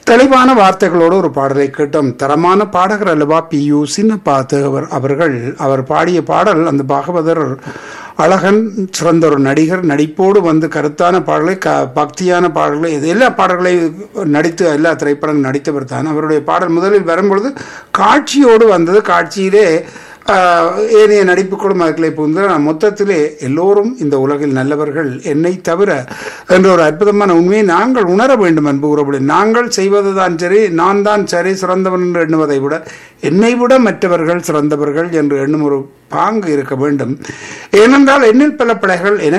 தெளிவான வார்த்தைகளோடு ஒரு பாடலை கேட்டோம் தரமான பாடகர் அல்லவா பி யு சின்னப்பா தேவர் அவர்கள் அவர் பாடிய பாடல் அந்த பாகவதர் அழகன் சிறந்த ஒரு நடிகர் நடிப்போடு வந்து கருத்தான பாடல்களை க பக்தியான பாடல்களை இது எல்லா பாடல்களையும் நடித்து எல்லா திரைப்படங்களும் நடித்தவர் தான் அவருடைய பாடல் முதலில் வரும்பொழுது காட்சியோடு வந்தது காட்சியிலே ஆஹ், ஏனைய நடிப்பு குழுமக்களை புகுந்து மொத்தத்திலே எல்லோரும் இந்த உலகில் நல்லவர்கள் என்னை தவிர என்ற ஒரு அற்புதமான உண்மையை நாங்கள் உணர வேண்டும் அன்பு கூறப்படி நாங்கள் செய்வதுதான் சரி நான் தான் சரி சிறந்தவன் என்று எண்ணுவதை விட என்னை விட மற்றவர்கள் சிறந்தவர்கள் என்று எண்ணும் ஒரு பாங்கு இருக்க வேண்டும் ஏனென்றால் என்னில் பல பிழைகள் எனக்கு